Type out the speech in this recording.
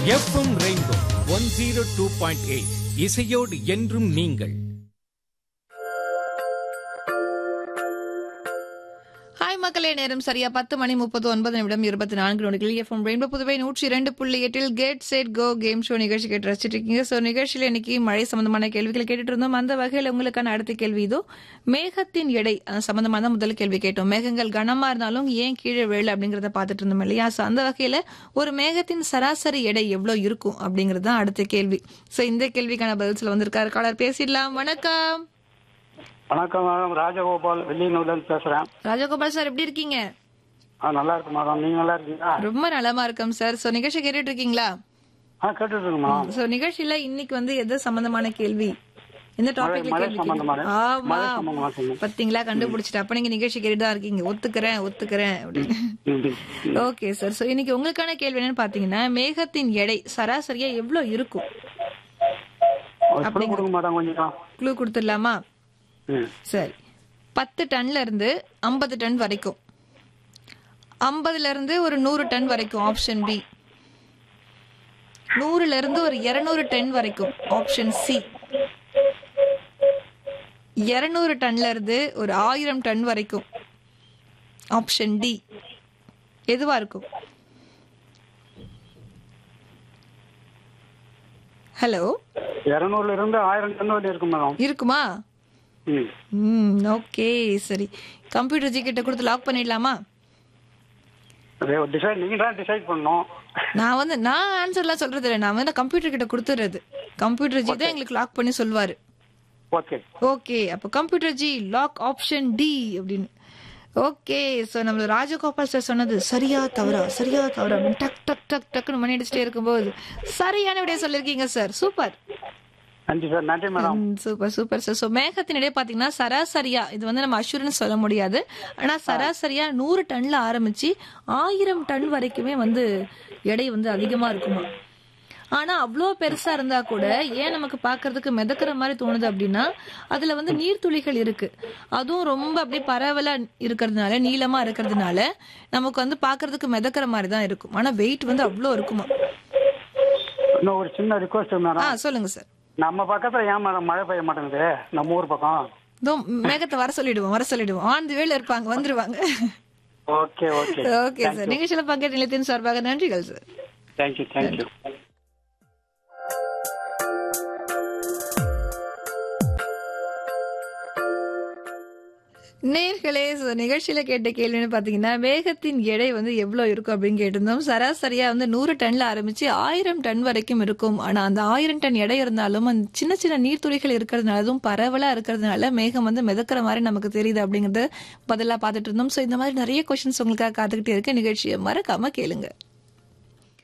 FM Rainbow one zero two point eight இசையோடு என்றும் நீங்கள் ஹாய் மக்களே நேரம் சரியா பத்து மணி முப்பது ஒன்பது நிமிடம் இருபத்தி நான்கு நொடிகள் எஃப்எம் ரெயின்போ புதுவை நூற்றி இரண்டு புள்ளி எட்டில் get set go game show நிகழ்ச்சி கேட்டு ரசிச்சிட்டு இருக்கீங்க ஸோ நிகழ்ச்சியில் இன்னைக்கு மழை சம்பந்தமான கேள்விகளை கேட்டுட்டு இருந்தோம் அந்த வகையில் உங்களுக்கான அடுத்த கேள்வி இதோ மேகத்தின் எடை அது சம்பந்தமா தான் முதல் கேள்வி கேட்டோம் மேகங்கள் கனமா இருந்தாலும் ஏன் கீழே விழல அப்படிங்கறத பார்த்துட்டு இருந்தோம் இல்லையா ஸோ அந்த வகையில ஒரு மேகத்தின் சராசரி எடை எவ்வளவு இருக்கும் அப்படிங்கிறது தான் அடுத்த கேள்வி ஸோ இந்த கேள்விக்கான பதில்ஸ்ல வந்திருக்காரு காலர் பேசிடலாம் வணக்கம் வணக்கம் மேடம் ராஜகோபால் வெள்ளியனூர்லேருந்து பேசுகிறேன் ராஜகோபால் சார் எப்படி இருக்கீங்க ஆ நல்லா இருக்கு மேடம் நீங்கள் நல்லா இருக்கீங்களா ரொம்ப நலமா இருக்கோம் சார் சோ நிகழ்ச்சி கேட்டுட்டு இருக்கீங்களா ஆ கேட்டுட்டு இருக்கு மேடம் சோ நிகழ்ச்சியில இன்னைக்கு வந்து எது சம்பந்தமான கேள்வி எந்த டாபிக்ல மழை கேள்வி சம்பந்தமான. கேக்குறீங்க? ஆமா மழை சம்பந்தமா சொல்லுங்க. பாத்தீங்களா கண்டுபிடிச்சிட்டு அப்ப நீங்க நிகழ்ச்சி கேட்டுட்டு தான் இருக்கீங்க ஒத்துக்கிறேன் ஒத்துக்கிறேன் அப்படின்னு ம். ஓகே சார் சோ இன்னைக்கு உங்களுக்கான கேள்வி என்னன்னு பாத்தீங்கன்னா மேகத்தின் எடை சராசரியா எவ்வளவு இருக்கும் ஒரு குழு கொடுங்க மேடம் கொஞ்சம் க்ளூ கொடுத்துடலாமா ம் சரி பத்து டன்ல இருந்து ஐம்பது டன் வரைக்கும் ஐம்பதுல இருந்து ஒரு நூறு டன் வரைக்கும் ஆப்ஷன் பி நூறுல இருந்து ஒரு இருநூறு டன் வரைக்கும் ஆப்ஷன் சி இருநூறு டன்ல இருந்து ஒரு ஆயிரம் டன் வரைக்கும் ஆப்ஷன் டி எதுவா இருக்கும் ஹலோ இரநூறுல இருந்து ஆயிரம் டன் வரை இருக்கும் மேடம் இருக்குமா ம் ம் ஓகே சரி கம்ப்யூட்டர் ஜி கிட்ட கொடுத்து லாக் பண்ணிடலாமா அதே டிசைட் நீங்கள் தான் டிசைட் பண்ணணும் நான் வந்து நான் ஆன்சர்லாம் சொல்றது இல்லை நான் வந்து கம்ப்யூட்டர் கிட்ட கொடுத்துறது கம்ப்யூட்டர் ஜி தான் எங்களுக்கு லாக் பண்ணி சொல்வாரு ஓகே ஓகே அப்போ computer G lock option D அப்படின்னு ஓகே ஸோ நம்ம ராஜகோபால் சார் சொன்னது சரியா தவறா சரியா தவறா அப்படின்னு டக் டக் டக் டக்குன்னு மணி அடிச்சுட்டே இருக்கும்போது சரியான விடைய சொல்லியிருக்கீங்க சார் சூப்பர் நன்றி சார் நன்றி madam super super sir so மேகத்தினிடையே பார்த்தீங்கன்னா சராசரியா இது வந்து நம்ம அஷூரன்ஸ் சொல்ல முடியாது ஆனால் சராசரியா நூறு டன்ல ஆரம்பிச்சு ஆயிரம் டன் வரைக்குமே வந்து எடை வந்து அதிகமா இருக்குமா ஆனா அவ்வளோ பெருசா இருந்தா கூட ஏன் நமக்கு பார்க்கிறதுக்கு மிதக்கிற மாதிரி தோணுது அப்படின்னா அதுல வந்து நீர்த்துளிகள் இருக்கு அதுவும் ரொம்ப அப்படியே பரவலா இருக்கிறதுனால நீளமா இருக்கிறதுனால நமக்கு வந்து பார்க்கிறதுக்கு மிதக்கிற மாதிரி தான் இருக்கும் ஆனா வெயிட் வந்து அவ்வளோ இருக்குமா இன்னும் ஒரு சின்ன ரிக்வஸ்ட் ஆ மேடம் சொல்லுங்க சார் நம்ம பக்கத்துல ஏன் மேடம் மழை பெய்ய மாட்டேங்குது நம்ம ஊர் பக்கம் இதோ மேகத்தை வர சொல்லிடுவோம் வர சொல்லிடுவோம் ஆன் தி வேல இருப்பாங்க வந்துருவாங்க ஓகே ஓகே ஓகே சார் நிகழ்ச்சியில பங்கேற்ற நிலையத்தின் சார்பாக நன்றிகள் சார் தேங்க்யூ தேங்க்யூ நேர்களே so நிகழ்ச்சியில கேட்ட கேள்வின்னு பாத்தீங்கன்னா வேகத்தின் எடை வந்து எவ்வளவு இருக்கும் அப்படின்னு கேட்டிருந்தோம் சராசரியா வந்து நூறு டன்ல ஆரம்பிச்சு ஆயிரம் டன் வரைக்கும் இருக்கும் ஆனா அந்த ஆயிரம் டன் எடை இருந்தாலும் அந்த சின்ன சின்ன நீர்த்துளிகள் இருக்கிறதுனால அதுவும் பரவலா இருக்கிறதுனால மேகம் வந்து மிதக்கிற மாதிரி நமக்கு தெரியுது அப்படிங்கறத பதிலா பார்த்துட்டு இருந்தோம் சோ இந்த மாதிரி நிறைய கொஸ்டின்ஸ் உங்களுக்காக காத்துக்கிட்டே இருக்க நிகழ்ச்சியை மறக்காம கேளுங்க